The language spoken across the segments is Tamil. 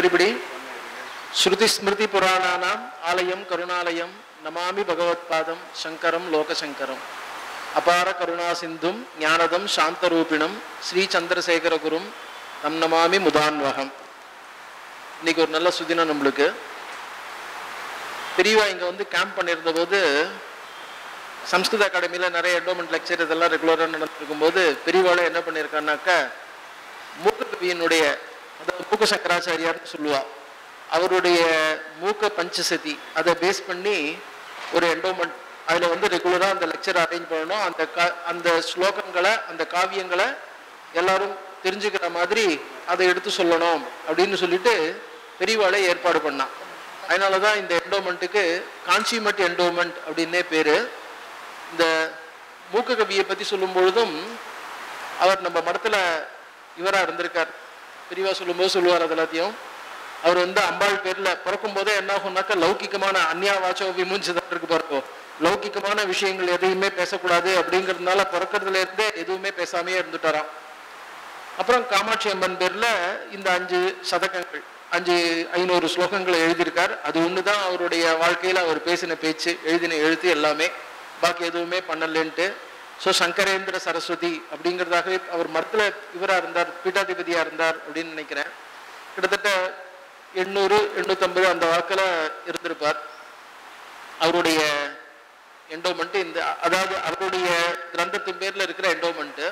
everybody ஸ்ருதி ஸ்மிருதி புராணானாம் ஆலயம் கருணாலயம் நமாமி பகவத்பாதம் சங்கரம் லோகசங்கரம் அபார கருணா சிந்தும் ஞானதம் சாந்தரூபிணம் ஸ்ரீ சந்திரசேகர குரும் நம் நமாமி முதான்வகம் இன்னைக்கு ஒரு நல்ல சுதினம் நம்மளுக்கு பெரியவா இங்க வந்து கேம்ப் பண்ணியிருந்த போது சம்ஸ்கிருத அகாடமியில் நிறைய என்டோமெண்ட் லெக்சர் இதெல்லாம் ரெகுலராக நடந்திருக்கும் போது பெரியவாளை என்ன பண்ணியிருக்கான்னாக்கா மூக்ககவியினுடைய அதாவது மூக்க சங்கராச்சாரியார்னு சொல்லுவா அவருடைய மூக்க பஞ்சசதி அதை பேஸ் பண்ணி ஒரு என்டோமெண்ட் அதில் வந்து ரெகுலராக அந்த லெக்சர் அரேஞ்ச் பண்ணணும் அந்த கா அந்த ஸ்லோகங்களை அந்த காவியங்களை எல்லாரும் தெரிஞ்சுக்கிற மாதிரி அதை எடுத்து சொல்லணும் அப்படின்னு சொல்லிட்டு பெரியவாளை ஏற்பாடு பண்ணான் அதனால தான் இந்த என்டோமெண்ட்டுக்கு கான்சிமெண்ட் என்டோமெண்ட் அப்படின்னே பேர் இந்த மூக்க கவியை பற்றி சொல்லும் பொழுதும் அவர் நம்ம மடத்தில் இவராக இருந்திருக்கார் பெரியவா சொல்லும்போது சொல்லுவார் அது எல்லாத்தையும் அவர் வந்து அம்பாள் பேரில் பிறக்கும் போதே என்ன ஆகும்னாக்கா லௌகிக்கமான அந்நியா வாச்சோ விமுஞ்சுதான் இருக்கு பாருங்க லௌகிக்கமான விஷயங்கள் எதையுமே பேசக்கூடாது அப்படிங்கிறதுனால பிறக்கிறதுல இருந்தே எதுவுமே பேசாமையே இருந்துட்டாராம் அப்புறம் காமாட்சி அம்மன் பேர்ல இந்த அஞ்சு சதகங்கள் அஞ்சு ஐநூறு ஸ்லோகங்களை எழுதியிருக்கார் அது ஒன்று தான் அவருடைய வாழ்க்கையில் அவர் பேசின பேச்சு எழுதின எழுத்து எல்லாமே பாக்கி எதுவுமே பண்ணலன்ட்டு ஸோ சங்கரேந்திர சரஸ்வதி அப்படிங்கிறதாகவே அவர் மரத்தில் இவராக இருந்தார் பீட்டாதிபதியாக இருந்தார் அப்படின்னு நினைக்கிறேன் கிட்டத்தட்ட எண்ணூறு எண்ணூற்றம்பது அந்த வாக்கில் இருந்திருப்பார் அவருடைய என்டோமெண்ட் இந்த அதாவது அவருடைய கிரந்தத்தின் பேரில் இருக்கிற என்டோமெண்ட்டு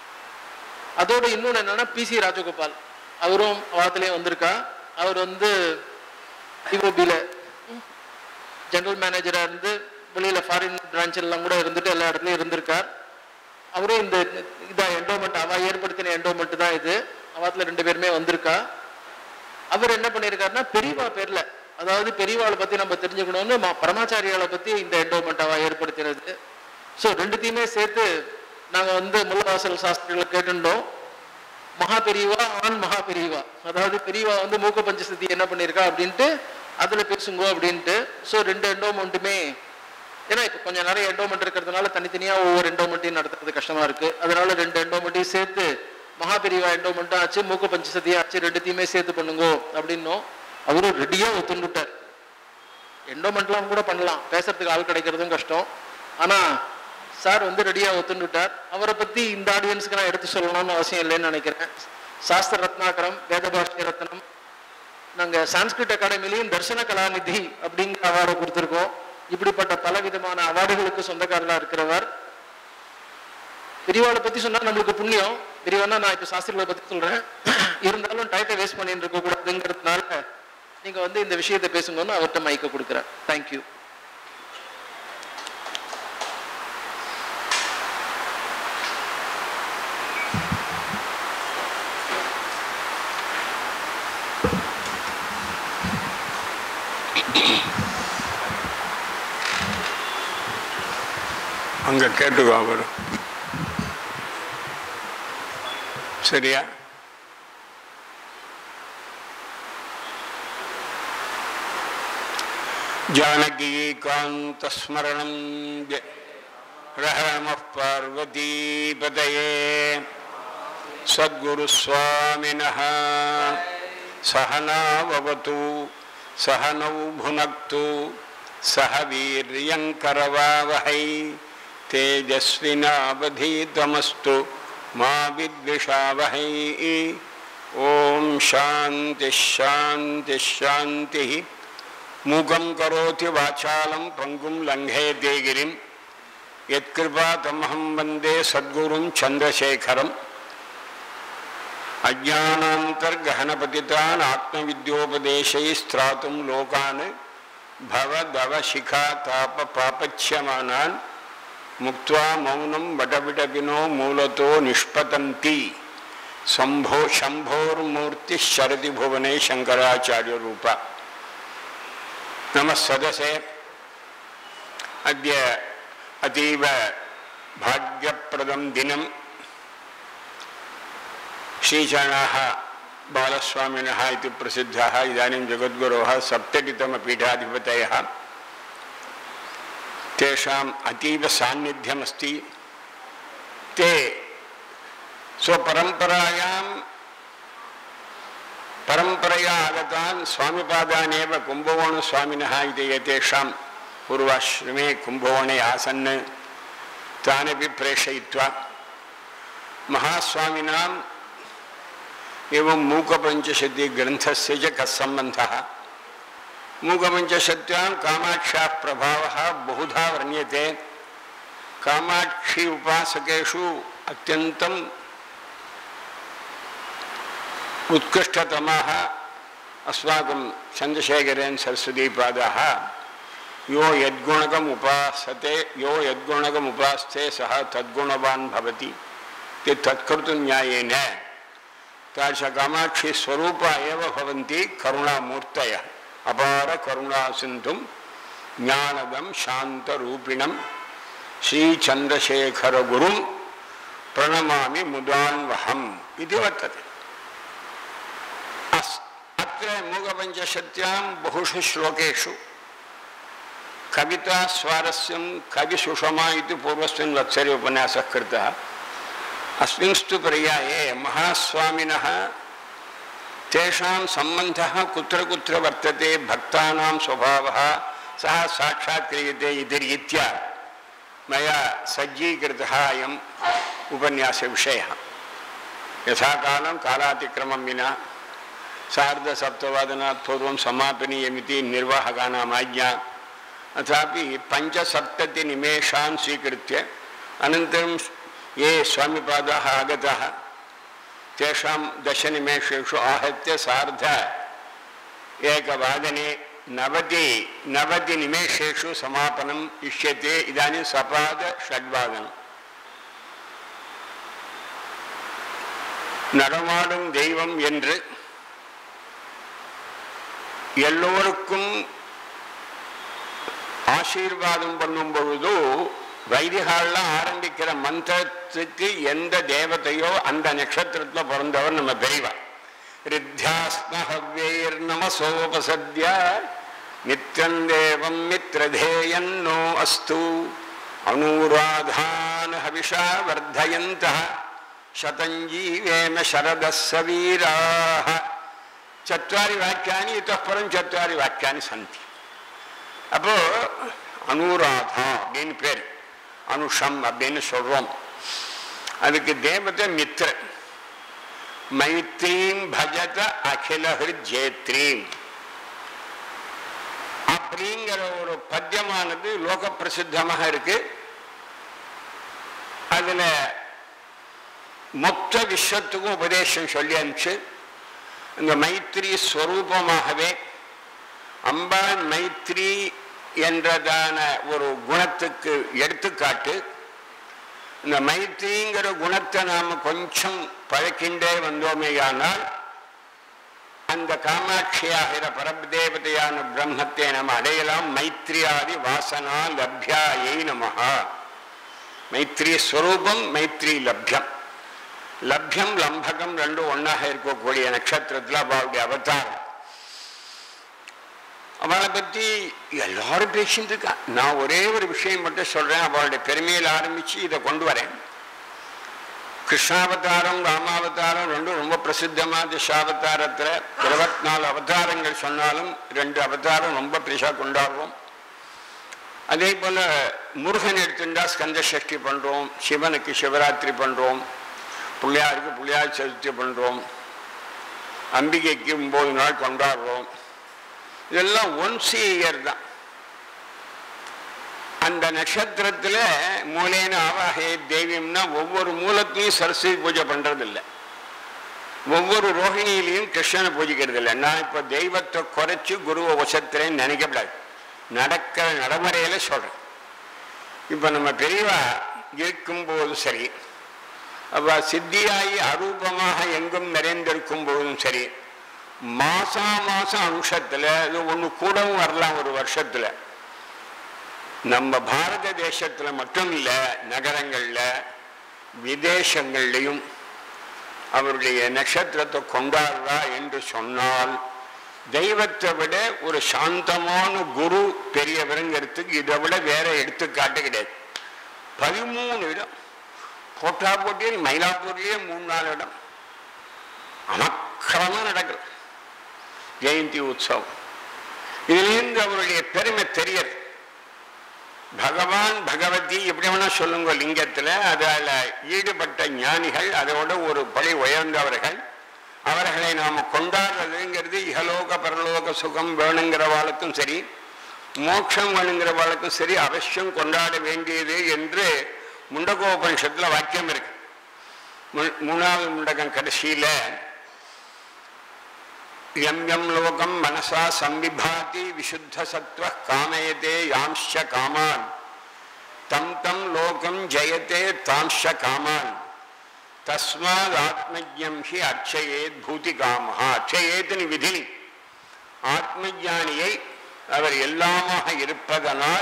அதோட இன்னொன்று என்னன்னா பிசி ராஜகோபால் அவரும் வாரத்திலையும் வந்திருக்கா அவர் வந்து ஐஓபியில் ஜெனரல் மேனேஜராக இருந்து வெளியில் ஃபாரின் பிரான்ச்செல்லாம் கூட இருந்துட்டு எல்லா இடத்துலையும் இருந்திருக்கார் அவரும் இந்த இதான் என்டோமெண்ட் அவ ஏற்படுத்தின என்டோமெண்ட் தான் இது அவாத்தில் ரெண்டு பேருமே வந்திருக்கா அவர் என்ன பண்ணியிருக்காருன்னா பெரியவா பேர்ல அதாவது பெரியவாளை பத்தி நம்ம தெரிஞ்சுக்கணும்னு ம- பரமாச்சாரியாவை பத்தி இந்த என்டோமெண்ட் அவ ஏற்படுத்தினது ஸோ ரெண்டுத்தையுமே சேர்த்து நாங்க வந்து முல்லவாசல் சாஸ்திரிகளை கேட்டுட்டோம் மகா பெரியவா ஆண் மகா பெரியவா அதாவது பெரியவா வந்து மூக்க பஞ்சசதி என்ன பண்ணியிருக்கா அப்படின்ட்டு அதுல பேசுங்க அப்படின்ட்டு ஸோ ரெண்டு என்டோமெண்ட்டுமே ஏன்னா இப்போ கொஞ்சம் நிறைய என்டோமெண்ட் இருக்கிறதுனால தனித்தனியா ஒவ்வொரு என்டோமெண்ட்டையும் நடத்துறது கஷ்டமா இருக்கு அதனால ரெண்டு என்டோமெண்ட்டையும் சேர்த்து மகா பெரியவா என்டோமெண்ட்டும் ஆச்சு மூக்க பஞ்சசதியும் ஆச்சு ரெண்டுத்தையுமே சேர்த்து பண்ணுங்க அப்படின்னும் அவரும் ரெடியா ஒத்துண்டுட்டார் என்டோமெண்ட்லாம் கூட பண்ணலாம் பேசுறதுக்கு ஆள் கிடைக்கிறதும் கஷ்டம் ஆனா சார் வந்து ரெடியா ஒத்துண்டுட்டார் அவரை பத்தி இந்த ஆடியன்ஸ்க்கு நான் எடுத்து சொல்லணும்னு அவசியம் இல்லைன்னு நினைக்கிறேன் சாஸ்திர ரத்னாகரம் வேதபாஷ்ய ரத்னம் நாங்க சான்ஸ்கிரிட் அகாடமிலையும் தர்சன கலாநிதி அப்படிங்கிற அவார்டு கொடுத்துருக்கோம் இப்படிப்பட்ட பல விதமான அவார்டுகளுக்கு சொந்தக்காரலா இருக்கிறவர் பெரியவாளை பத்தி சொன்னா நம்மளுக்கு புண்ணியம் பெரியவானா நான் இப்ப சாஸ்திரிகளை பத்தி சொல்றேன் இருந்தாலும் டைத்தை வேஸ்ட் பண்ணிட்டு இருக்க கூடாதுங்கிறதுனால நீங்க வந்து இந்த விஷயத்தை பேசுங்கன்னு அவர்கிட்ட மைக்க கொடுக்குறேன் தேங்க்யூ அங்க கேட்டுக்கோ அவரு சரியா जानकीकान्तस्मरणं रहमः पार्वतीपतये सद्गुरुस्वामिनः सहनावतु सहनौ भुनक्तु सह वीर्यङ्करवावहै तेजस्विनावधीतमस्तु मा विद्विषावहै ॐ शान्तिः शान्तिः शान्तिः मूकं करोति वाचालं पङ्गुं लङ्घयते गिरिं यत्कृपातमहं वन्दे सद्गुरुं चन्द्रशेखरम् अज्ञानान्तर्गहनपतितान् आत्मविद्योपदेशैस्त्रातुं लोकान् भवदवशिखातापपापच्यमानान् मुक्त्वा मौनं वटविटपिनो मूलतो निष्पतन्ति शम्भो शम्भोर्मूर्तिः शरति भुवने शङ्कराचार्यरूपा नमः सदसे अद्य अतीव भाग्यप्रदं दिनं श्रीचरणाः बालस्वामिनः इति प्रसिद्धाः इदानीं जगद्गुरोः सप्ततितमपीठाधिपतयः तेषाम् अतीव सान्निध्यमस्ति ते स्वपरम्परायां परम्परया आगतान् तान् स्वामिपादानेव कुम्भकोणस्वामिनः इति एतेषां पूर्वाश्रमे कुम्भकोणे आसन् तानपि प्रेषयित्वा महास्वामिनाम् एवं मूकपञ्चशतीग्रन्थस्य च कः सम्बन्धः मूकपञ्चशत्यां कामाक्ष्याः प्रभावः बहुधा वर्ण्यते कामाक्षी उपासकेषु अत्यन्तम् उत्कृष्टतमः अस्माकं चन्द्रशेखरेन् सरस्वतीपादाः यो यद्गुणकम् उपासते यो यद्गुणकम् उपास्ते सः तद्गुणवान् भवति ते तत्कर्तुं न्यायेन तादृशकामाक्षी स्वरूपा एव भवन्ति करुणामूर्तयः अपारकरुणासिन्धुं ज्ञानदं शान्तरूपिणं श्रीचन्द्रशेखरगुरुं प्रणमामि मुदान्वहम् इति वर्तते अस् अत्र मूगपञ्चशत्यां बहुषु श्लोकेषु कविता स्वारस्यं कविसुषमा इति पूर्वस्मिन् वत्सरे उपन्यासः कृतः अस्मिंस्तु पर्याये महास्वामिनः तेषां सम्बन्धः कुत्र कुत्र वर्तते भक्तानां स्वभावः सः साक्षात् क्रियते इति रीत्या मया सज्जीकृतः अयम् उपन्यासविषयः यथा कालं कालातिक्रमं विना सार्धसप्तवादनात् पूर्वं समापनीयमिति निर्वाहकानाम् आज्ञा अथापि पञ्चसप्ततिनिमेषान् स्वीकृत्य अनन्तरं ये स्वामिपादाः आगताः तेषां दशनिमेषेषु आहत्य सार्ध एकवादने नवति नवतिनिमेषेषु समापनम् इष्यते इदानीं सपाद षड्वादनम् நடமாடும் தெய்வம் என்று எல்லோருக்கும் ஆசீர்வாதம் பண்ணும் பொழுது வைதிகாலாம் ஆரம்பிக்கிற மந்திரத்துக்கு எந்த தேவதையோ அந்த நட்சத்திரத்தில் பிறந்தவர் நம்ம பெரியவா ரித்தியாஸ்மஹவ்யைர் நமசோபசத்ய நித்யம் தேவம் மித்ரதேயன்னோ அஸ்து அனுராதான் ஹவிஷா வர்தயந்த शतञ्जीवेम शरदः सवीराः चत्वारि वाक्यानि इतः परं चत्वारि वाक्यानि सन्ति அப்போ அனுராதா அப்படின்னு பேர் அனுஷம் அப்படின்னு சொல்றோம் அதுக்கு தேவதை மித்ர மைத்ரீம் பஜத அகிலஹிர் ஜேத்ரீம் அப்படிங்கிற ஒரு பத்தியமானது லோக பிரசித்தமாக இருக்கு அதுல மொத்த விஸ்வத்துக்கும் உபதேசம் சொல்லி அனுப்பிச்சு இந்த மைத்ரி ஸ்வரூபமாகவே அம்பாள் மைத்ரி என்றதான ஒரு குணத்துக்கு எடுத்துக்காட்டு இந்த மைத்ரிங்கிற குணத்தை நாம் கொஞ்சம் பழக்கின்றே வந்தோமேயானால் அந்த காமாட்சியாகிற பரதேவதையான பிரம்மத்தை நாம் அடையலாம் மைத்ரியாதி வாசனா லப்யாயை நமஹா மைத்ரி ஸ்வரூபம் மைத்ரி லப்யம் லப்யம் லம்பகம் ரெண்டும் ஒன்றாக இருக்கக்கூடிய நட்சத்திரத்தில் அவளுடைய அவதாரம் அவளை பற்றி எல்லாரும் பேசிட்டு இருக்கா நான் ஒரே ஒரு விஷயம் மட்டும் சொல்றேன் அவளுடைய பெருமையில் ஆரம்பிச்சு இதை கொண்டு வரேன் கிருஷ்ணாவதாரம் ராமாவதாரம் ரெண்டும் ரொம்ப பிரசித்தமா திசாவதாரத்தில் இருபத்தி நாலு அவதாரங்கள் சொன்னாலும் ரெண்டு அவதாரம் ரொம்ப பெருசாக கொண்டாடுவோம் அதே போல முருகன் எடுத்துட்டா ஸ்கந்த சஷ்டி பண்றோம் சிவனுக்கு சிவராத்திரி பண்றோம் பிள்ளையாருக்கு பிள்ளையார் சதுர்த்தி பண்றோம் அம்பிகைக்கு ஒன்பது நாள் கொண்டாடுறோம் இதெல்லாம் ஒன்ஸ் இயர் தான் அந்த நட்சத்திரத்தில் மூலேன ஆவாகே தெய்வம்னா ஒவ்வொரு மூலத்தையும் சரஸ்வதி பூஜை பண்றது இல்லை ஒவ்வொரு ரோஹிணியிலையும் கிருஷ்ணனை பூஜிக்கிறது இல்லை நான் இப்போ தெய்வத்தை குறைச்சி குருவை வசத்துறேன்னு நினைக்கப்படாது நடக்கிற நடைமுறையில சொல்றேன் இப்போ நம்ம பெரியவா இருக்கும்போது சரி அவ சித்தியாகி அரூபமாக எங்கும் நிறைந்திருக்கும் போதும் சரி மாசா மாசம் அம்சத்தில் இது ஒன்று கூடவும் வரலாம் ஒரு வருஷத்துல நம்ம பாரத தேசத்துல மட்டும் இல்லை நகரங்கள்ல விதேசங்கள்லையும் அவருடைய நட்சத்திரத்தை கொண்டாடுறா என்று சொன்னால் தெய்வத்தை விட ஒரு சாந்தமான குரு பெரியவருங்கிறதுக்கு இதை விட வேற எடுத்துக்காட்டு கிடையாது பதிமூணு இடம் போட்டா போட்டியில் மயிலாப்பூர்லயே மூணு நாலு இடம் அமக்கிரமா நடக்குது ஜெயந்தி உற்சவம் இதிலிருந்து அவருடைய பெருமை தெரியுது பகவான் பகவதி எப்படி வேணா சொல்லுங்க லிங்கத்துல அதில் ஈடுபட்ட ஞானிகள் அதோட ஒரு படி உயர்ந்தவர்கள் அவர்களை நாம் கொண்டாடுறதுங்கிறது இகலோக பரலோக சுகம் வேணுங்கிறவாளுக்கும் சரி மோட்சம் வேணுங்கிறவாளுக்கும் சரி அவசியம் கொண்டாட வேண்டியது என்று முண்டகோபனிஷத்துல வாக்கியம் இருக்கு மு- மூணாவது முண்டகம் கடைசியில எம் எம் லோகம் மனசா சம்விபாதி விசுத்த சத்வ காமயதே யாம்ஷ காமான் தம் தம் லோகம் ஜெயத்தே தாம்ஷ காமான் தஸ்மாத் ஆத்மஜம் ஹி அர்ச்சயேத் பூதி காமஹா அர்ச்சயேத்னு விதி ஆத்மஜானியை அவர் எல்லாமாக இருப்பதனால்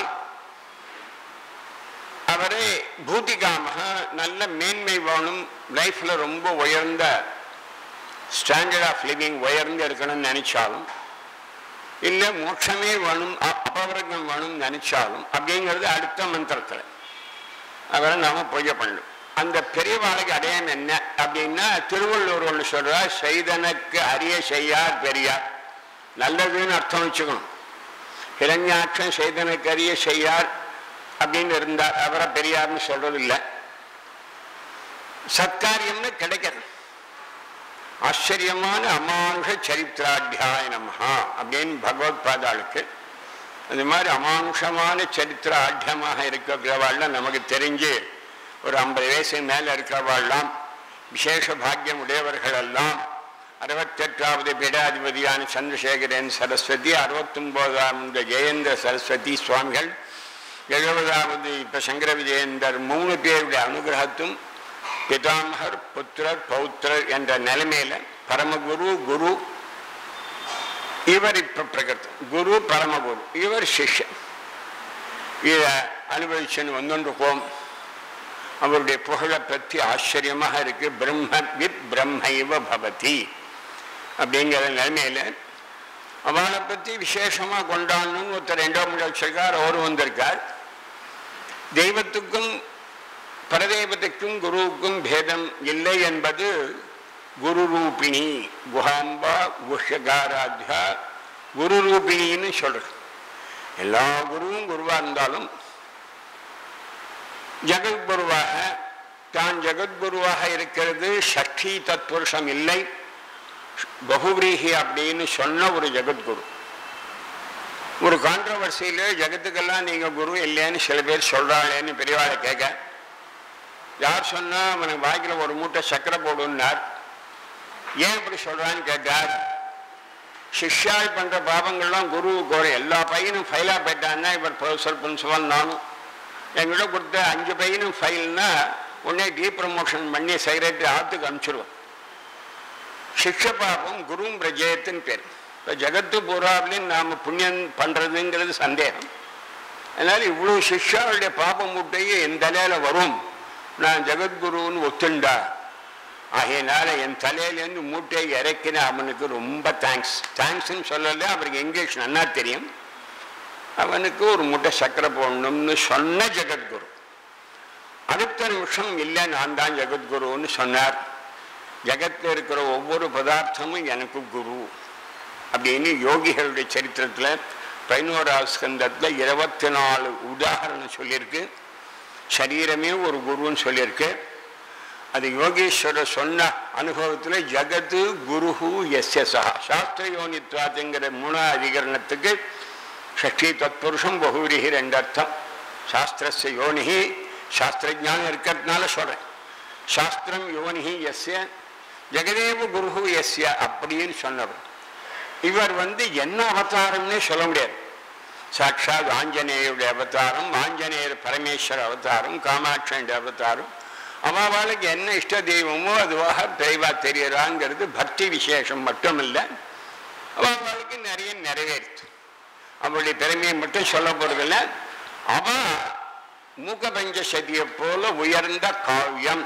அவரே பூதிகாமக நல்ல மேன்மை வேணும் லைஃப்ல ரொம்ப உயர்ந்த ஸ்டாண்டர்ட் ஆஃப் லிவிங் உயர்ந்து இருக்கணும்னு நினைச்சாலும் இல்லை மோட்சமே வேணும் அ- அபவர்க்கம் வேணும்னு நினைச்சாலும் அப்படிங்கிறது அடுத்த மந்திரத்தில் அவரை நாம பூஜை பண்ணணும் அந்த பெரியவாளுக்கு அடையாளம் என்ன அப்படின்னா திருவள்ளுவர் ஒன்று சொல்றார் செய்தனுக்கு அரிய செய்யார் பெரியார் நல்லதுன்னு அர்த்தம் வச்சுக்கணும் ஹிரண்யாட்சன் செய்தனுக்கு அரிய செய்யார் அப்படின்னு இருந்தார் அவரை பெரியார்னு சொல்றது இல்லை சத்காரியம்னு கிடைக்கிறது ஆச்சரியமான அமானுஷ சரித்திராத்தியாய நமஹா அப்படின்னு பகவத் பாதாளுக்கு அது மாதிரி அமானுஷமான சரித்திர ஆத்தியமாக இருக்கிறவாள்லாம் நமக்கு தெரிஞ்சு ஒரு ஐம்பது வயசு மேலே இருக்கிறவாள்லாம் விசேஷ பாக்கியம் உடையவர்கள் எல்லாம் அறுபத்தெட்டாவது பீடாதிபதியான சந்திரசேகரன் சரஸ்வதி அறுபத்தொம்போதாம் இந்த ஜெயேந்திர சரஸ்வதி சுவாமிகள் எழுபதாவது இப்போ சங்கர விஜயேந்தர் மூணு பேருடைய அனுகிரகத்தும் பிதாமகர் புத்திரர் பௌத்திரர் என்ற நிலைமையில பரமகுரு குரு இவர் இப்ப பிரகிருத்தம் குரு பரமகுரு இவர் சிஷ்யன் இதை அனுபவிச்சுன்னு வந்துருக்கோம் அவருடைய புகழை பற்றி ஆச்சரியமாக இருக்கு பிரம்ம வித் பிரம்மைவ பவதி அப்படிங்கிற நிலைமையில அவளை பற்றி விசேஷமாக கொண்டாடணும்னு ஒருத்தர் ரெண்டோ மூணு வச்சிருக்கார் அவரும் வந்திருக்கார் தெய்வத்துக்கும் பரதேவதைக்கும் குருவுக்கும் பேதம் இல்லை என்பது குரு ரூபிணி குஹாம்பா குஹ்யகாராத்யா குரு ரூபிணின்னு சொல்றது எல்லா குருவும் குருவா இருந்தாலும் ஜெகத்குருவாக தான் ஜெகத்குருவாக இருக்கிறது ஷஷ்டி தத்புருஷம் இல்லை பகுவிரீகி அப்படின்னு சொன்ன ஒரு ஜெகத்குரு ஒரு கான்ட்ரவர்சியில் ஜெகத்துக்கெல்லாம் நீங்கள் குரு இல்லைன்னு சில பேர் சொல்கிறாளேன்னு பெரியவாளை கேட்க யார் சொன்னா அவனுக்கு வாய்க்கில் ஒரு மூட்டை சக்கரை போடுன்னார் ஏன் இப்படி சொல்றான்னு கேட்டார் சிஷ்யாள் பண்ற பாவங்கள்லாம் குரு கோரை எல்லா பையனும் ஃபைலா போயிட்டான்னா இவர் ப்ரொஃபஸர் பிரின்சிபல் நானும் என்கிட்ட கொடுத்த அஞ்சு பையனும் ஃபைல்னா உடனே டீ ப்ரமோஷன் பண்ணி செக்ரட்டரி ஆத்துக்கு அனுப்பிச்சிடுவோம் சிக்ஷ பாபம் குரும் பிரஜயத்தின் பேர் இப்போ ஜெகத்து பூராவிலையும் நாம் புண்ணியம் பண்ணுறதுங்கிறது சந்தேகம் அதனால் இவ்வளோ சிஷ்யாவுடைய பாபம் மூட்டையே என் தலையில் வரும் நான் ஜெகத்குருன்னு ஒத்துண்டா ஆகையினால என் தலையிலேருந்து மூட்டையை இறக்கின அவனுக்கு ரொம்ப தேங்க்ஸ் தேங்க்ஸ்ன்னு சொல்லலை அவருக்கு இங்கிலீஷ் நன்னா தெரியும் அவனுக்கு ஒரு மூட்டை சக்கரை போடணும்னு சொன்ன ஜெகத்குரு அடுத்த நிமிஷம் இல்லை நான் தான் ஜெகத்குருன்னு சொன்னார் ஜெகத்தில் இருக்கிற ஒவ்வொரு பதார்த்தமும் எனக்கு குரு அப்படின்னு யோகிகளுடைய சரித்திரத்தில் பதினோராவது ஸ்கந்தத்தில் இருபத்தி நாலு உதாரணம் சொல்லியிருக்கு சரீரமே ஒரு குருன்னு சொல்லியிருக்கு அது யோகீஸ்வரர் சொன்ன அனுபவத்தில் ஜகத்து குருஹு எஸ்எஸ்ஆ சாஸ்திர யோனித்வாத்துங்கிற மூணாவது அதிகரணத்துக்கு ஷஷ்டி தத்புருஷம் பகுவிரிகி ரெண்டு அர்த்தம் சாஸ்திரஸ்ய யோனிகி சாஸ்திரஜானம் இருக்கிறதுனால சொல்கிறேன் சாஸ்திரம் யோனிகி எஸ்ய ஜெகதேவ குருஹு எஸ்ய அப்படின்னு சொன்னவர் இவர் வந்து என்ன அவதாரம்னே சொல்ல முடியாது சாட்சாத் ஆஞ்சநேயருடைய அவதாரம் ஆஞ்சநேயர் பரமேஸ்வர அவதாரம் காமாட்சனுடைய அவதாரம் அவாவாளுக்கு என்ன இஷ்ட தெய்வமோ அதுவாக தெய்வா தெரியறாங்கிறது பக்தி விசேஷம் மட்டும் இல்லை அவாவாளுக்கு நிறைய நிறைவேறுது அவளுடைய பெருமையை மட்டும் சொல்ல போறதில்ல அவ மூக்கபஞ்ச சதியை போல உயர்ந்த காவியம்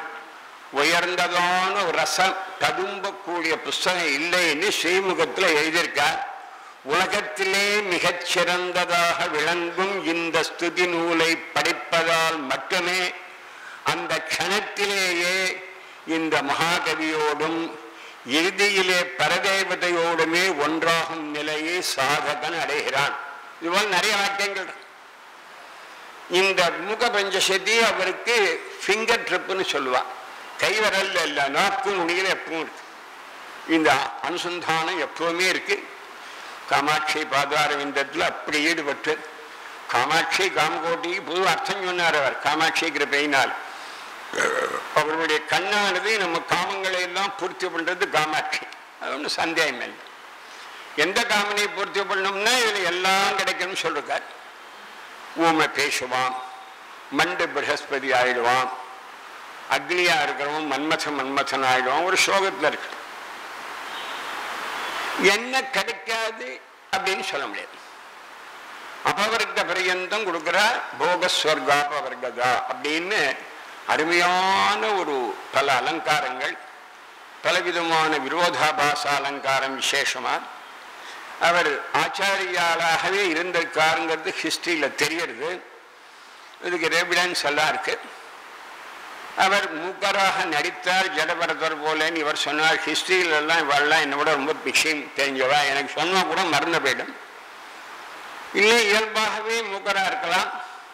உயர்ந்ததான ஒரு ரசம் ததும்பக்கூடிய புஸ்தகம் இல்லைன்னு ஸ்ரீமுகத்தில் எழுதியிருக்கார் உலகத்திலே மிகச் சிறந்ததாக விளங்கும் இந்த ஸ்துதி நூலை படிப்பதால் மட்டுமே அந்த க்ஷணத்திலேயே இந்த மகாகவியோடும் இறுதியிலே பரதேவதையோடுமே ஒன்றாகும் நிலையை சாதகன் அடைகிறான் இதுபோல் நிறைய வாக்கியங்கள் இருக்கு. இந்த முக பஞ்சசதி அவருக்கு ஃபிங்கர் ட்ரிப்புன்னு சொல்லுவா கைவரல் இல்ல நாக்கு நுனியில் எப்பவும் இருக்கு இந்த அனுசந்தானம் எப்பவுமே இருக்கு காமாட்சி பாதாரவிந்தத்தில் அப்படி ஈடுபட்டு காமாட்சி காமகோட்டிக்கு புது அர்த்தம் சொன்னார் அவர் காமாட்சி கிருபையினால் அவருடைய கண்ணானது நம்ம காமங்களை எல்லாம் பூர்த்தி பண்றது காமாட்சி அது ஒன்றும் சந்தேகம் இல்லை எந்த காமனை பூர்த்தி பண்ணோம்னா இதுல எல்லாம் கிடைக்கும்னு சொல்லிருக்கார் ஊமை பேசுவான் மண்டு பிரகஸ்பதி ஆயிடுவான் அக்னியா இருக்கிறவன் மன்மதன் மன்மதன் ஆயிடுவான் ஒரு ஸ்லோகத்துல இருக்கு என்ன கிடைக்காது அப்படின்னு சொல்ல முடியாது அபவர்க்க பரியந்தம் கொடுக்கிறார் போகஸ்வர்காபவர்கதா அப்படின்னு அருமையான ஒரு பல அலங்காரங்கள் பலவிதமான விரோதாபாச அலங்காரம் விசேஷமா அவர் ஆச்சாரியாளாகவே இருந்திருக்காருங்கிறது ஹிஸ்டரியில் தெரியறது இதுக்கு எவிடன்ஸ் எல்லாம் இருக்கு அவர் மூக்கராக நடித்தார் ஜடபரதர் போலன்னு இவர் சொன்னார் ஹிஸ்டரியில எல்லாம் இவெல்லாம் என்னை விட ரொம்ப விஷயம் தெரிஞ்சவா எனக்கு சொன்னா கூட மறந்து போயிடும் இல்லை இயல்பாகவே மூக்கரா இருக்கலாம்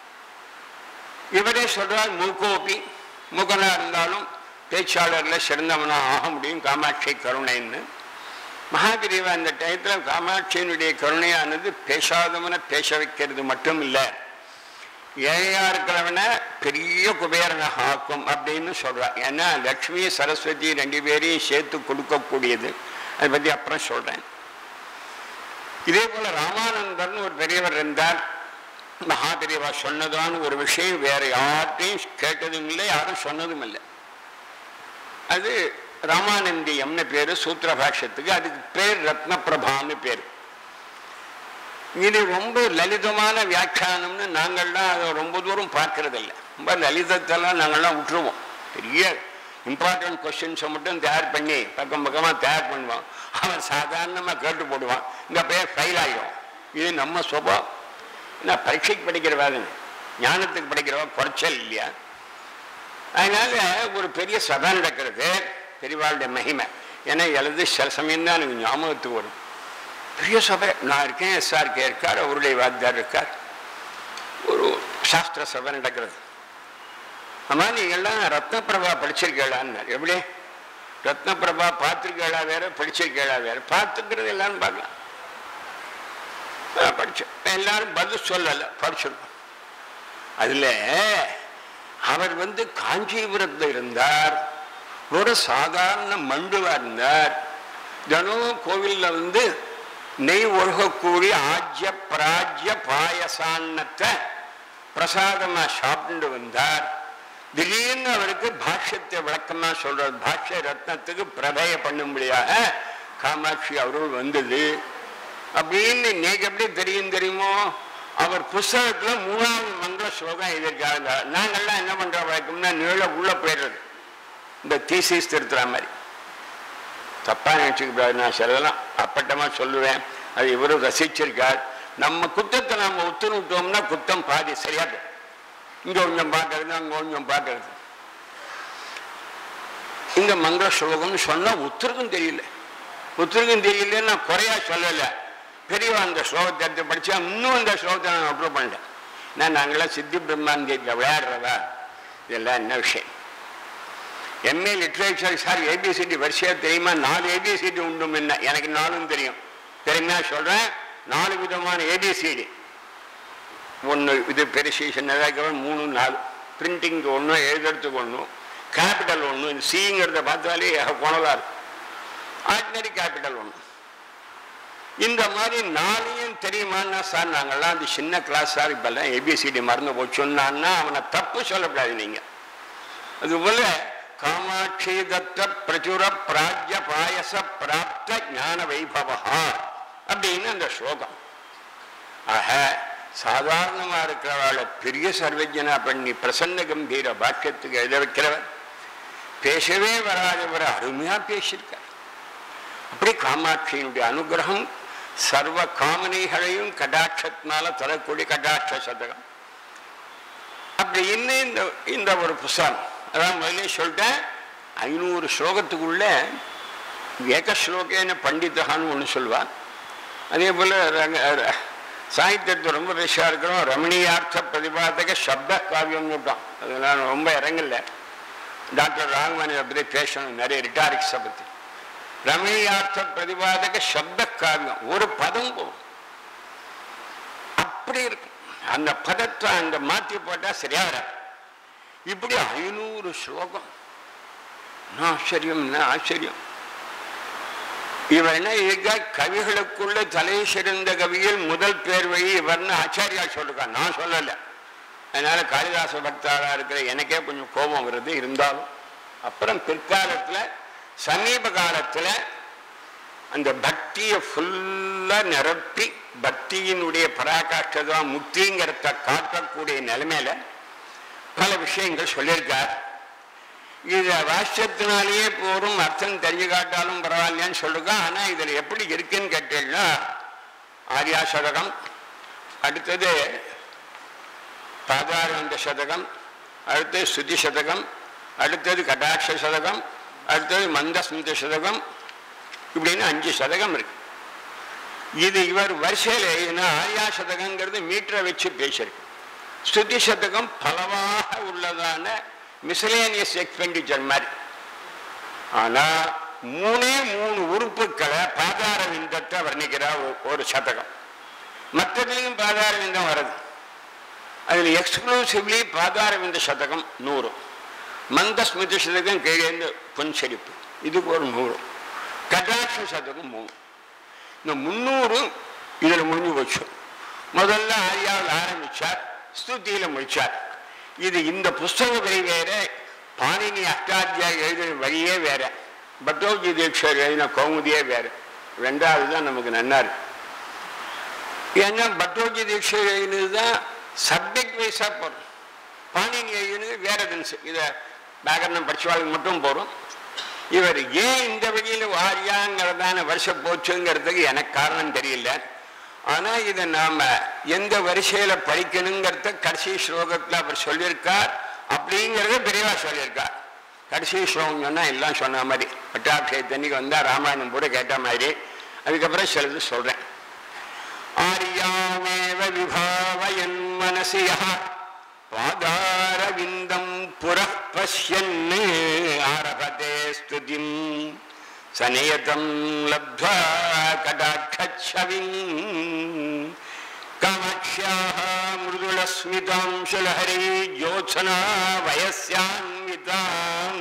இவரே சொல்றார் மூக்கோப்பி மூக்கனா இருந்தாலும் பேச்சாளர்ல சிறந்தவனா ஆக முடியும் காமாட்சி கருணைன்னு மகாபிரிவா அந்த டயத்தில் காமாட்சியினுடைய கருணையானது பேசாதவனை பேச வைக்கிறது மட்டும் இல்லை ஏழையா இருக்கிறவனை பெரிய குபேரனை ஆக்கும் அப்படின்னு சொல்றா ஏன்னா லக்ஷ்மி சரஸ்வதி ரெண்டு பேரையும் சேர்த்து கொடுக்கக்கூடியது அதை பற்றி அப்புறம் சொல்றேன் இதே போல ராமானந்தர்னு ஒரு பெரியவர் இருந்தார் மகாபெரியவா சொன்னதான ஒரு விஷயம் வேற யார்ட்டையும் கேட்டதும் இல்லை யாரும் சொன்னதும் இல்லை அது ராமானந்தியம்னு பேரு சூத்திர பாஷ்யத்துக்கு அதுக்கு பேர் ரத்னபிரபான்னு பேர் இது ரொம்ப லலிதமான வியாக்கியானம்னு நாங்கள்லாம் அதை ரொம்ப தூரம் பார்க்கறது இல்லை ரொம்ப லலிதத்தெல்லாம் நாங்கள்லாம் விட்டுருவோம் பெரிய இம்பார்ட்டன்ட் கொஸ்டின்ஸை மட்டும் தயார் பண்ணி பக்கம் பக்கமாக தயார் பண்ணுவோம் அவன் சாதாரணமாக கேட்டு போடுவான் இந்த பேர் ஃபெயில் ஆகிடும் இது நம்ம சுபம் நான் பரீட்சைக்கு படிக்கிறவாதுங்க ஞானத்துக்கு படிக்கிறவா குறைச்சல் இல்லையா அதனால ஒரு பெரிய சபை நடக்கிறது பெரியவாளுடைய மகிமை ஏன்னா எழுது சில சமயம் தான் எனக்கு ஞாபகத்துக்கு வரும் பெரிய சபை நான் இருக்கேன் எஸ்ஆர்கே இருக்கார் அவருடைய வாத்தியார் இருக்கார் ஒரு சாஸ்திர சபை நடக்கிறது அம்மா நீங்கள்லாம் ரத்னபிரபா படிச்சிருக்கீங்களான்னு எப்படி ரத்னபிரபா பார்த்துருக்கீங்களா வேற படிச்சிருக்கீங்களா வேற பார்த்துக்கிறது எல்லாரும் பார்க்கலாம் படிச்சோம் எல்லாரும் பதில் சொல்லலை படிச்சிருக்கோம் அதில் அவர் வந்து காஞ்சிபுரத்தில் இருந்தார் ஒரு சாதாரண மண்டுவா இருந்தார் தினமும் கோவிலில் வந்து நெய் ஒழுகக்கூடிய ஆஜ்ய பிராஜ்ய பாயசான்னத்தை பிரசாதமா சாப்பிட்டு வந்தார் திடீர்னு அவருக்கு பாஷ்யத்தை விளக்கமா சொல்றார் பாஷ்ய ரத்னத்துக்கு பிரபய பண்ணும்படியாக காமாட்சி அவர்கள் வந்தது அப்படின்னு நீங்க எப்படி தெரியும் தெரியுமோ அவர் புஸ்தகத்துல மூணாவது மந்திர ஸ்லோகம் எழுதியிருக்காங்க நாங்கள்லாம் என்ன பண்ற வழக்கம்னா நீள உள்ள போயிடுறது இந்த தீசிஸ் திருத்துற மாதிரி தப்பா நினைச்சுக்கூடாது நான் சிலதெல்லாம் அப்பட்டமா சொல்லுவேன் அது இவரும் ரசிச்சிருக்கார் நம்ம குத்தத்தை நம்ம ஒத்துணுட்டோம்னா குத்தம் பாதி சரியா போயிடும். இங்க கொஞ்சம் பார்க்கறது அங்க கொஞ்சம் பார்க்கறது இந்த மங்கள ஸ்லோகம்னு சொன்னா உத்தருக்கும் தெரியல உத்தருக்கும் தெரியல நான் குறையா சொல்லல பெரியவா அந்த ஸ்லோகத்தை எடுத்து படிச்சா இன்னும் இந்த ஸ்லோகத்தை நான் அப்ரூவ் பண்ணிட்டேன் நான் நாங்களாம் சித்தி பிரம்மாந்தியத்தில் விளையாடுறதா இதெல்லாம் என்ன விஷயம் எம்ஏ லிட்ரேச்சர் சார் ஏபிசிடி வரிசையா தெரியுமா நாலு ஏபிசிடி உண்டு என்ன எனக்கு நாலும் தெரியும் தெரியுமா சொல்றேன் நாலு விதமான ஏபிசிடி ஒன்று இது பெருசு சின்னதாக மூணு நாலு பிரிண்டிங்க்கு ஒன்று எழுதுறதுக்கு ஒன்று கேபிட்டல் ஒன்று இந்த சிங்கிறத பார்த்தாலே போனதா இருக்கும் ஆர்டினரி கேபிட்டல் ஒன்று இந்த மாதிரி நாளையும் தெரியுமான்னா சார் நாங்கள்லாம் அது சின்ன கிளாஸ் சார் இப்பெல்லாம் ஏபிசிடி மறந்து போச்சுன்னான்னா அவனை தப்பு சொல்லக்கூடாது நீங்க அதுபோல காமாட்சி தத்த பிரச்சுர பிராஜ்ய பாயச பிராப்த ஞான வைபவா அப்படின்னு அந்த ஸ்லோகம் ஆக சாதாரணமா இருக்கிறவாளை பெரிய சர்வஜனா பண்ணி பிரசன்ன கம்பீர பாக்கியத்துக்கு எழுத வைக்கிறவர் பேசவே வராதவர் அருமையா பேசியிருக்கார் அப்படி காமாட்சியினுடைய அனுகிரகம் சர்வ காமனைகளையும் கடாட்சத்தினால தரக்கூடிய கடாட்ச சதகம் அப்படி இன்னும் இந்த இந்த ஒரு புஸ்தகம் அதான் முதலே சொல்லிட்டேன் ஐநூறு ஸ்லோகத்துக்குள்ள ஏகஸ்லோகேன பண்டிதகான்னு ஒன்று சொல்வா அதே போல் சாகித்யத்தை ரொம்ப பெருசாக இருக்கிறோம் ரமணீயார்த்த பிரதிபாதக சப்த காவியம்னு விட்டோம் அது நான் ரொம்ப இறங்கல டாக்டர் ராகவன் இதை பற்றி பேசணும் நிறைய ரிட்டாரிக்ஸை பற்றி ரமணீயார்த்த பிரதிபாதக சப்த காவியம் ஒரு பதம் போகும் அப்படி இருக்கும் அந்த பதத்தை அந்த மாற்றி போட்டால் சரியா வராது இப்படி ஐநூறு ஸ்லோகம் என்ன ஆச்சரியம் என்ன ஆச்சரியம் இவர் என்ன இருக்க கவிகளுக்குள்ள தலை சிறந்த கவியில் முதல் பேர் வழி இவர்னு ஆச்சாரியா சொல்லிருக்கார் நான் சொல்லலை அதனால காளிதாச பக்தாரா இருக்கிற எனக்கே கொஞ்சம் கோபம் வருது இருந்தாலும் அப்புறம் பிற்காலத்துல சமீப காலத்துல அந்த பக்தியை ஃபுல்லா நிரப்பி பக்தியினுடைய பராகாஷ்டதான் முக்திங்கிறத காட்டக்கூடிய நிலைமையில பல விஷயங்கள் சொல்லியிருக்கார் இதை வாசியத்தினாலேயே போரும் அர்த்தம் தெரிஞ்சு காட்டாலும் பரவாயில்லையான்னு சொல்லுங்க ஆனா இதுல எப்படி இருக்குன்னு கேட்டீங்கன்னா ஆர்யா சதகம் அடுத்தது பாதாரந்த சதகம் அடுத்தது ஸ்ருதி சதகம் அடுத்தது கடாட்ச சதகம் அடுத்தது மந்தஸ்மித சதகம் இப்படின்னு அஞ்சு சதகம் இருக்கு இது இவர் வரிசையில ஏன்னா ஆர்யா சதகங்கிறது மீட்டரை வச்சு பேசியிருக்கு ஸ்துதி சதகம் பலவாக உள்ளதான மிசலேனியஸ் எக்ஸ்பெண்டிச்சர் மாதிரி ஆனா மூணே மூணு உறுப்புக்களை பாதார விந்தத்தை வர்ணிக்கிறார் ஒரு- ஒரு சதகம் மற்றதுலையும் பாதார விந்தம் வருது அதில் எக்ஸ்க்ளூசிவ்லி பாதார விந்த சதகம் நூறு மந்த ஸ்மிருதி சதகம் கீழேந்து பொன்செரிப்பு இதுக்கு ஒரு நூறு கடாட்ச சதகம் மூணு இந்த முந்நூறு இதில் முடிஞ்சு போச்சு முதல்ல ஆரியாவில் ஆரம்பிச்சார் ஸ்துதியில் முடிச்சார் இது இந்த புஸ்தக வழி வேற பாணினி அஷ்டாத்தியாய எழுதின வழியே வேற பட்டோஜி தீட்சர் எழுதின கௌமுதியே வேற ரெண்டாவது தான் நமக்கு நன்னாரு ஏன்னா பட்டோஜி தீட்சர் எழுதினது தான் சப்ஜெக்ட் வைஸாக போகிறோம் பாணினி எழுதினது வேற தின்ஸ் இதை பேகரணம் படிச்சவாளுக்கு மட்டும் போகிறோம் இவர் ஏன் இந்த வழியில் வாரியாங்கிறதான வருஷம் போச்சுங்கிறதுக்கு எனக்கு காரணம் தெரியல ஆனால் இதை நாம் எந்த வரிசையில் படிக்கணுங்கிறத கடைசி ஸ்லோகத்தில் அவர் சொல்லியிருக்கார் அப்படிங்கிறத பெரியவா சொல்லியிருக்கார் கடைசி ஸ்லோகம் சொன்னால் எல்லாம் சொன்ன மாதிரி பட்டாட்சயத்தன்னைக்கு வந்தால் ராமாயணம் கூட கேட்ட மாதிரி அதுக்கப்புறம் சிலது சொல்கிறேன் ஆர்யாமேவ விபாவயன் மனசி யः பாதாரவிந்தம் புரः பश्यन् ஆரபதே ஸ்துதிம் சநியதம் லப்த்வா கடாட்சவிம் காமாட்சியாः மிருதுளஸ்மிதாம்சுலஹரி ஜோத்சனா வயஸ்யான்விதாம்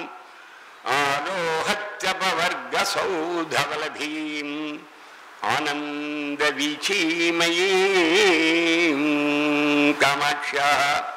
ஆரோஹத்யபவர்கசௌதவலபீம் ஆனந்த வீச்சீமயீ காமாட்சியா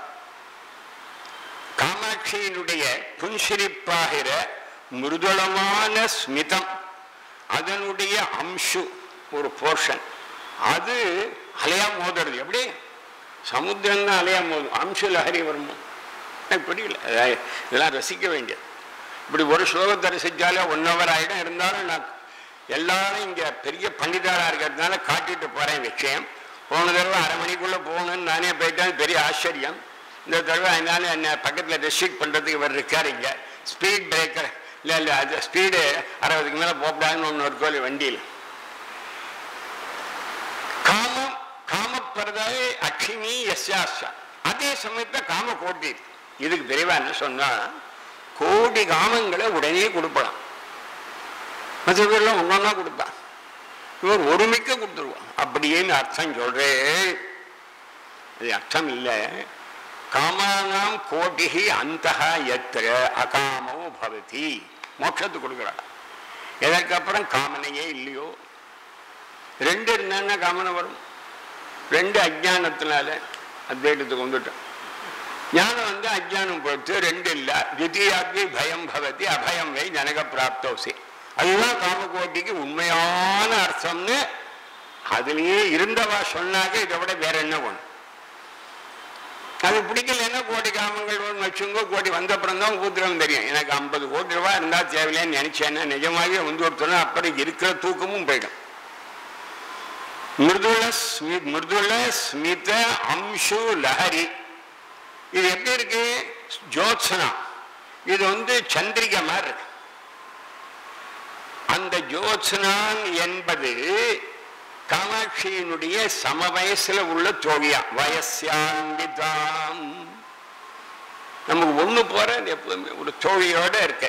காமாட்சியினுடைய புன்சிரிப்பாகிற மிருதுளமான ஸ்மிதம் அதனுடைய அம்சு ஒரு போர்ஷன் அது அலையா மோதுறது எப்படி சமுத்திரம் தான் அலையா மோதும் அம்சு லஹரி வருமோ எனக்கு புரியல அதாவது இதெல்லாம் ரசிக்க வேண்டியது இப்படி ஒரு ஸ்லோகத்தை ரசிச்சாலே ஒன் ஹவர் ஆகிடும் இருந்தாலும் நான் எல்லாரும் இங்கே பெரிய பண்டிதாராக இருக்கிறதுனால காட்டிட்டு போகிறேன் விஷயம் போன தடவை அரை மணிக்குள்ளே போகணும்னு நானே போயிட்டேன் பெரிய ஆச்சரியம் இந்த தடவை அதனால என்னை பக்கத்தில் ரெஸ்ட்ரிக்ட் பண்ணுறதுக்கு இவர் இருக்கார் இங்கே ஸ்பீட் பிரேக்கர் இல்லை இல்லை அது ஸ்பீடு அறுபதுக்கு மேலே போகக்கூடாதுன்னு ஒன்று ஒரு கோயில் வண்டியில் காமம் காமப்பரதாய் அக்ஷினி எஸ்யாஸ்யா அதே சமயத்தில் காம கோட்டி இருக்கு. இதுக்கு தெளிவா என்ன சொன்னா கோடி காமங்களை உடனே கொடுப்பலாம் மற்ற பேர்லாம் ஒன்றா கொடுப்பான் இவர் ஒருமிக்க கொடுத்துருவான் அப்படின்னு அர்த்தம் சொல்றேன் அது அர்த்தம் இல்லை காமானாம் கோட்டிகி அந்தக எத்திர அகாமோ பவதி மோட்சத்துக்கு கொடுக்குறான் எதற்கு அப்புறம் காமனையே இல்லையோ ரெண்டு என்னென்ன காமனை வரும் ரெண்டு அஜானத்தினால அத்வைட்டத்துக்கு வந்துட்டோம் ஞானம் வந்து அஜானம் போட்டு ரெண்டு இல்லை தித்தியாக்கி பயம் பவதி அபயம் வை ஜனக பிராப்தோசி அதுதான் காமகோட்டிக்கு உண்மையான அர்த்தம்னு அதுலயே இருந்தவா சொன்னாக்க இதை விட வேற என்ன ஒண்ணு அது பிடிக்கலன்னா கோடி காமங்கள் ஒன்று வச்சுங்க கோடி வந்த அப்புறம் தான் ஊத்துறோம் தெரியும் எனக்கு ஐம்பது கோடி ரூபாய் இருந்தா தேவையில்லைன்னு நினைச்சேன்னா நிஜமாவே வந்து ஒருத்தரும் அப்புறம் இருக்கிற தூக்கமும் போயிடும் மிருதுள ஸ்மி மிருதுள ஸ்மித அம்சு லஹரி இது எப்படி இருக்கு ஜோத்சனா இது வந்து சந்திரிகை மாதிரி இருக்கு அந்த ஜோத்ஸ்னான் என்பது காமாட்சியினுடைய சம வயசுல உள்ள தோழியா வயசான்விதாம் நமக்கு ஒண்ணு போற எப்பவுமே ஒரு தோழியோட இருக்க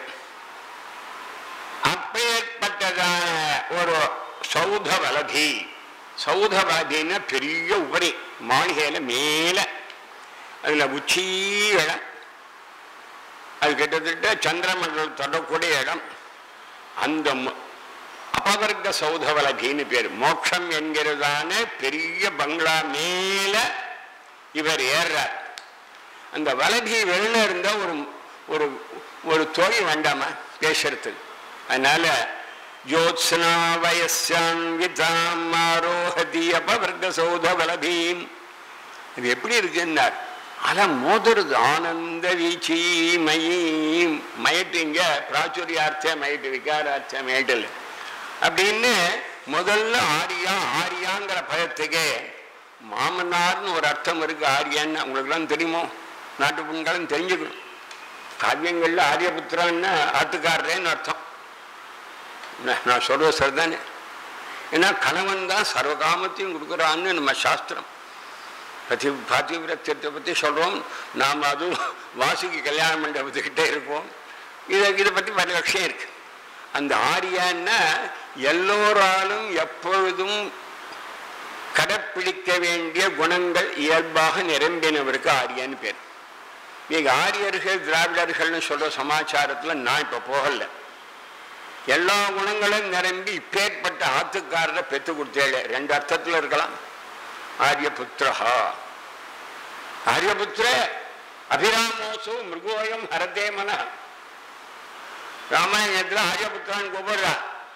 அப்பேற்பட்டதான ஒரு சௌதவலதி சௌதவாதின்னா பெரிய உபரி மாளிகையில மேல அதுல உச்சி இடம் அது கிட்டத்தட்ட சந்திரமண்டலம் தொடக்கூடிய இடம் அந்த ம- அபவர்க்க சௌதவலகின்னு பேர் மோட்சம் என்கிறதான பெரிய பங்களா மேல இவர் ஏறுறார் அந்த வலதி வெளில இருந்தா ஒரு ஒரு ஒரு தோழி வேண்டாமா பேசுறதுக்கு அதனால ஜோத்ஸ்னா வயசான்விதாம் ஆரோஹதி அபவர்க்க சௌதவலதீம் இது எப்படி இருக்குன்னார் அல மோதுறது ஆனந்த வீச்சி மயீம் மயட்டு இங்க பிராச்சுரியார்த்த மயட்டு விகாரார்த்த மயட்டில் அப்படின்னு முதல்ல ஆரியா ஆரியாங்கிற பயத்துக்கே மாமனார்னு ஒரு அர்த்தம் இருக்கு ஆரியான்னு உங்களுக்குலாம் தெரியுமோ நாட்டு பெண்களும் தெரிஞ்சுக்கணும் காவியங்கள்ல ஆரியபுத்திரன்னு ஆட்டுக்காரரேன்னு அர்த்தம் நான் நான் சொல்றது சரிதானே ஏன்னா கணவன் தான் சர்வகாமத்தையும் கொடுக்குறான்னு நம்ம சாஸ்திரம் பதி பாத்திவிரத்தியத்தை பற்றி சொல்கிறோம் நாம் அது வாசுகி கல்யாண மண்டபத்துக்கிட்டே இருப்போம் இதை இதை பற்றி பல விஷயம் இருக்கு அந்த ஆரியான்னா எல்லோராலும் எப்பொழுதும் கடைப்பிடிக்க வேண்டிய குணங்கள் இயல்பாக நிரம்பினவருக்கு ஆரியான்னு பேர் நீங்க ஆரியர்கள் திராவிடர்கள்னு சொல்ற சமாச்சாரத்துல நான் இப்ப போகல எல்லா குணங்களும் நிரம்பி இப்பேற்பட்ட ஆத்துக்காரரை பெத்து கொடுத்தேளே ரெண்டு அர்த்தத்துல இருக்கலாம் ஆரியபுத்திரஹா ஆரியபுத்திர அபிராமோசு மிருகோயம் ஹரதே மன ராமாயணத்துல ஆரியபுத்திரான்னு கூப்பிடுறா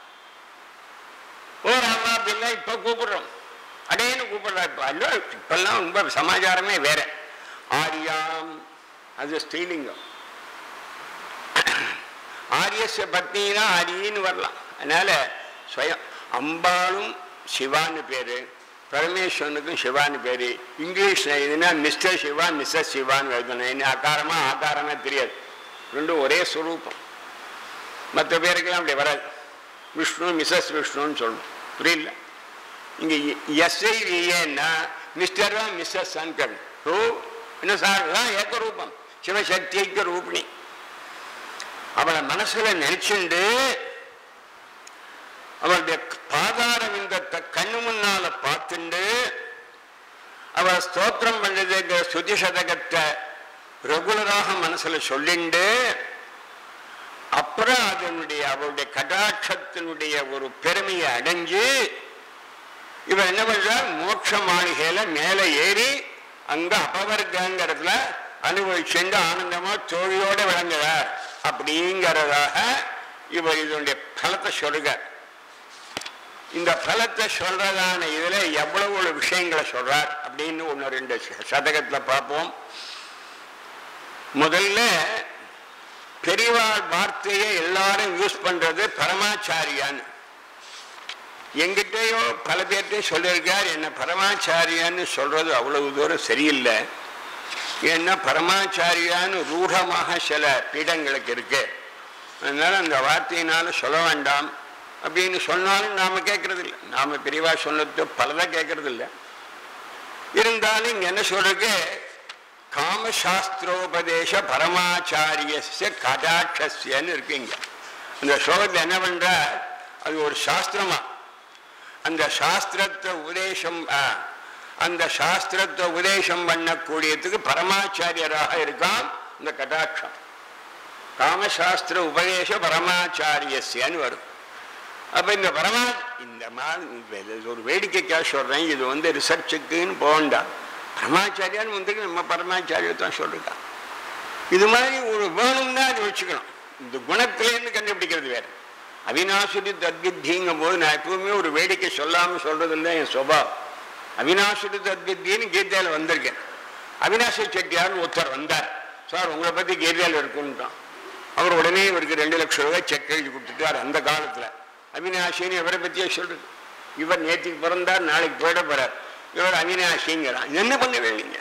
ஓ ராமா அப்படின்னா இப்ப கூப்பிடுறோம் அடேன்னு கூப்பிடுறா இப்ப அல்ல இப்பெல்லாம் ரொம்ப சமாச்சாரமே வேற ஆரியாம் அது ஸ்ரீலிங்கம் ஆரியச பத்னினா ஆரின்னு வரலாம் அதனால ஸ்வயம் அம்பாளும் சிவான்னு பேரு பரமேஸ்வரனுக்கும் சிவான்னு பேரு இங்கிலீஷ்ல இதுனா மிஸ்டர் சிவா மிஸ்ஸஸ் சிவான்னு எழுதணும் என்ன ஆக்காரமா ஆக்காரமா தெரியாது ரெண்டும் ஒரே ஸ்வரூபம் மற்ற பேருக்கெல்லாம் அப்படி வராது விஷ்ணு மிஸ்ஸஸ் விஷ்ணுன்னு சொல்லணும் புரியல இங்க எஸ்ஐ விஏன்னா மிஸ்டர் மிஸ்ஸஸ் கேட்கணும் ஓ என்ன சார் தான் ஏக்க ரூபம் சிவசக்தி ஐக்க ரூபிணி அவளை மனசுல நினைச்சுண்டு அவளுடைய பாதார விந்தத்தை கண்ணு முன்னால பார்த்துண்டு அவள் ஸ்தோத்திரம் பண்ணதுக்கு சுதி சதகத்தை ரெகுலராக மனசுல சொல்லிண்டு அப்புறம் அதனுடைய அவளுடைய கடாட்சத்தினுடைய ஒரு பெருமையை அடைஞ்சு இவன் என்ன பண்றா மோட்ச மாளிகையில மேல ஏறி அங்க அபவர்க்கங்கிறதுல அனுபவிச்சுண்டு ஆனந்தமா தோழியோட விளங்குறார் அப்படிங்கிறதாக இவர் இதனுடைய பலத்தை சொல்லுக இந்த பலத்தை சொல்றதான இதுல எவ்வளவு ஒரு விஷயங்களை சொல்றார் அப்படின்னு ஒன்று ரெண்டு ச- சதகத்துல பார்ப்போம் முதல்ல பெரியவாள் வார்த்தையை எல்லாரும் யூஸ் பண்றது பரமாச்சாரியான்னு எங்கிட்டயோ பல பேர்கிட்ட சொல்லியிருக்கார் என்ன பரமாச்சாரியான்னு சொல்றது அவ்வளவு தூரம் சரியில்லை ஏன்னா பரமாச்சாரியான்னு ரூಢமாக சில பீடங்களுக்கு இருக்கு அதனால அந்த வார்த்தையினால சொல்ல வேண்டாம் அப்படின்னு சொன்னாலும் நாம கேட்கறது இல்லை நாம பெரியவா சொன்னது பலதை கேட்கறது இல்லை இருந்தாலும் இங்க என்ன சொல்றது காமசாஸ்திரோபதேச பரமாச்சாரிய கடாட்சஸ்யன்னு இருக்குங்க அந்த ஸ்லோகத்தில் என்ன பண்ற அது ஒரு சாஸ்திரமா அந்த சாஸ்திரத்தை உபதேசம் ஆ, அந்த சாஸ்திரத்தை உபதேசம் பண்ணக்கூடியதுக்கு பரமாச்சாரியராக இருக்கான் இந்த கடாட்சம் காமசாஸ்திர உபதேச பரமாச்சாரியஸ்யன்னு வரும் அப்ப இந்த பரமா இந்த மாதிரி இப்ப இது ஒரு வேடிக்கைக்காக சொல்றேன் இது வந்து ரிசர்ச்சுக்குன்னு போகண்டாம் பரமாச்சாரியான்னு வந்து நம்ம பரமாச்சாரியர் தான் சொல்லிருக்கான் இது மாதிரி ஒரு வேணும்னா அது வச்சுக்கணும் இந்த குணத்திலேருந்து கண்டுபிடிக்கிறது வேற அவினாசுரி தத்வித்திங்கும் போது நான் எப்பவுமே ஒரு வேடிக்கை சொல்லாம சொல்றது இல்லை என் சுபாவம் அவினாசுரி தத்வித்தின்னு கீதையில வந்திருக்கேன் அவினாசி செட்டியார்னு ஒருத்தர் வந்தார் சார் உங்களை பத்தி கீதையில இருக்குன்ட்டான் அவர் உடனே இவருக்கு ரெண்டு லட்சம் ரூபாய் செக் எழுதி கொடுத்துட்டார் அந்த காலத்துல அவினாசின்னு இவரை பத்தியே சொல்றது இவர் நேற்றுக்கு பிறந்தார் நாளைக்கு போயிட போறார் இவர் அவினாசிங்கிறான் என்ன பண்ண வேண்டிங்க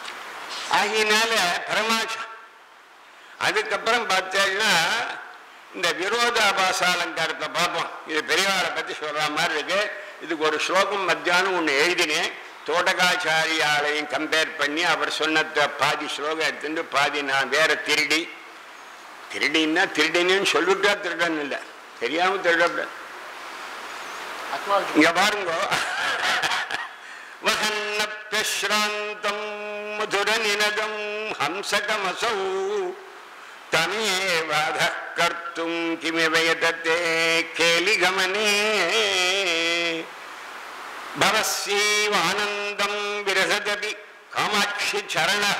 ஆகையினால பரமாச்சா அதுக்கப்புறம் பார்த்தேன்னா இந்த விரோதாபாச அலங்காரத்தை பார்ப்போம் இது பெரியவாளை பற்றி சொல்ற மாதிரி இருக்கு இதுக்கு ஒரு ஸ்லோகம் மத்தியானம் ஒன்று எழுதினேன் தோட்டகாச்சாரியாலையும் கம்பேர் பண்ணி அவர் சொன்னத பாதி ஸ்லோகம் எடுத்துட்டு பாதி நான் வேற திருடி திருடின்னா திருடினேன்னு சொல்லிட்டா திருடன் இல்லை தெரியாம திருடப்படாது இங்க பாருங்க வகன்னப்பியஸ்ராந்தம் மதுர நினதம் ஹம்சகமசௌ தமேவாத கர்த்தும் கிமிவயதத்தே கேலிகமனே भवस्यैवानन्दं विरसदपि कामाक्षि चरणः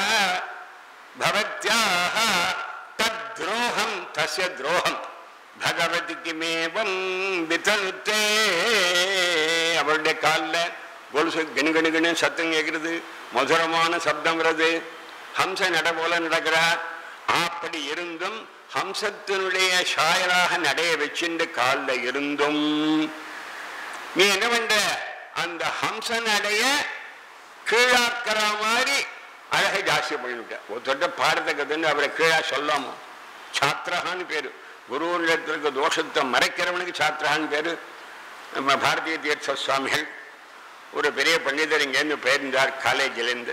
भवत्याः तद्द्रोहं तस्य द्रोहं भगवति किमेवं வித்தனுத்தே அவருடைய காலில் கொலுசு கணு கணு கணு சத்தம் கேட்கிறது மதுரமான சப்தம் வருது ஹம்ச நட போல நடக்கிறா அப்படி இருந்தும் ஹம்சத்தினுடைய சாயலாக நடைய வச்சுட்டு காலில் இருந்தும் நீ என்ன பண்ற அந்த ஹம்சன் அடைய கீழாக்கிற மாதிரி அழகை ஜாஸ்தி பண்ணிவிட்ட ஒரு தொட்ட பாடத்தக்கதுன்னு அவரை கீழா சொல்லாமோ சாத்திரஹான்னு பேரு குருவனிடத்தில் இருக்க தோஷத்தை மறைக்கிறவனுக்கு சாத்திரஹான்னு பேரு நம்ம பாரதிய தீர்த்த சுவாமிகள் ஒரு பெரிய பண்டிதர் இங்கேருந்து போயிருந்தார் காலேஜிலேருந்து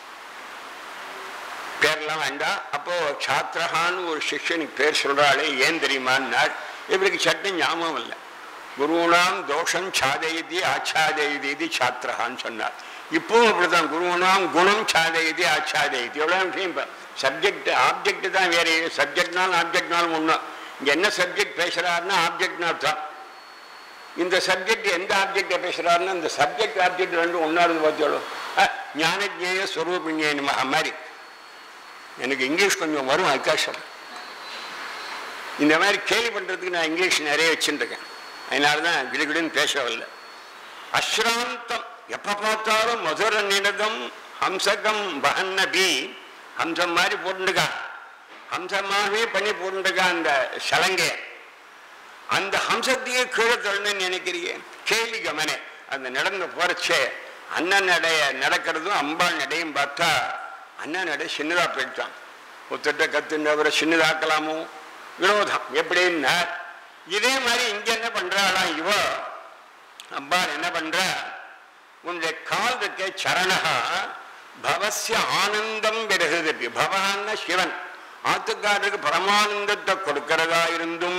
பேர்லாம் வேண்டாம் அப்போ சாத்திரஹான்னு ஒரு சிஷ்யனுக்கு பேர் சொல்றாளே ஏன் தெரியுமான்னார் இவருக்கு சட்டம் ஞாபகம் இல்லை குருணாம் தோஷம் சாதயதி ஆச்சாதயதி இது சாத்திரஹான்னு சொன்னார் இப்பவும் அப்படிதான் குருணாம் குணம் சாதயதி ஆச்சாதயதி எவ்வளோ விஷயம் இப்போ சப்ஜெக்ட் ஆப்ஜெக்ட் தான் வேற சப்ஜெக்ட்னாலும் ஆப்ஜெக்ட்னாலும் ஒன்றும் இங்கே என்ன சப்ஜெக்ட் பேசுறாருன்னா ஆப்ஜெக்ட்னா தான் இந்த சப்ஜெக்ட் எந்த ஆப்ஜெக்டை பேசுறாருன்னா இந்த சப்ஜெக்ட் ஆப்ஜெக்ட் ரெண்டும் ஒன்றா இருந்து பார்த்தோளோ ஞானஜேய ஸ்வரூபிஞே நம மாதிரி எனக்கு இங்கிலீஷ் கொஞ்சம் வரும் அவகாசம் இந்த மாதிரி கேள்வி பண்ணுறதுக்கு நான் இங்கிலீஷ் நிறைய வச்சுருக்கேன் அதனால தான் கிடுகிடுன்னு பேசவில்லை அஸ்ராந்தம் எப்போ பார்த்தாலும் மதுர நினதம் ஹம்சகம் பகன்னபி ஹம்சம் மாதிரி போட்டுருக்கா ஹம்சமாகவே பண்ணி போட்டுருக்கா அந்த சலங்கை அந்த ஹம்சத்தையே கீழே தள்ளணும்னு நினைக்கிறீங்க கேள்வி கமனே அந்த நடந்து போறச்சே அண்ணன் நடைய நடக்கிறதும் அம்பாள் நடையும் பார்த்தா அண்ணன் நடை சின்னதா போயிட்டான் ஒத்துட்ட கத்துன்றவரை சின்னதாக்கலாமோ விரோதம் எப்படின்னா இதே மாதிரி இங்க என்ன பண்றாளாம் இவ அம்பாள் என்ன பண்றா உன்னுடைய கால் இருக்க சரணகா பவசிய ஆனந்தம் விரகுதப்பி பவான்னா சிவன் ஆத்துக்காரருக்கு பரமானந்தத்தை கொடுக்கிறதா இருந்தும்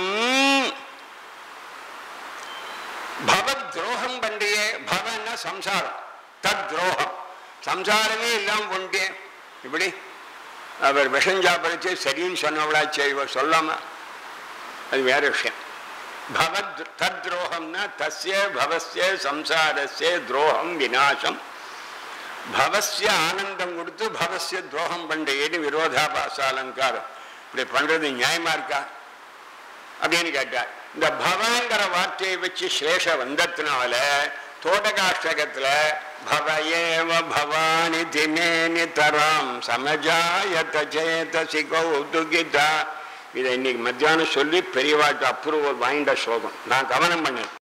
பவ துரோகம் பண்றியே பவன்னா சம்சாரம் தத் துரோகம் சம்சாரமே இல்லாம கொண்டே இப்படி அவர் விஷம் சாப்பிடுச்சு சரின்னு சொன்னவளாச்சே இவர் சொல்லாம அது வேற விஷயம் பவத் தத்ரோகம்னா தஸ்ய பவஸ்ய சம்சாரஸ்ய துரோகம் விநாசம் பவஸ்ய ஆனந்தம் கொடுத்து பவஸ்ய துரோகம் பண்றேன்னு விரோதாபாச அலங்காரம் இப்படி பண்றது நியாயமா இருக்கா அப்படின்னு கேட்டார் இந்த பவங்கிற வார்த்தையை வச்சு சேஷ வந்ததுனால தோட்டகாஷ்டகத்துல பவயேவ பவானி திமேனி தராம் சமஜாயத சேதசி கௌதுகிதா இதை இன்னைக்கு மத்தியானம் சொல்லி பெரியவாட்டு அப்ரூவல் வாங்கிட்ட ஸ்லோகம் நான் கவனம் பண்ணேன்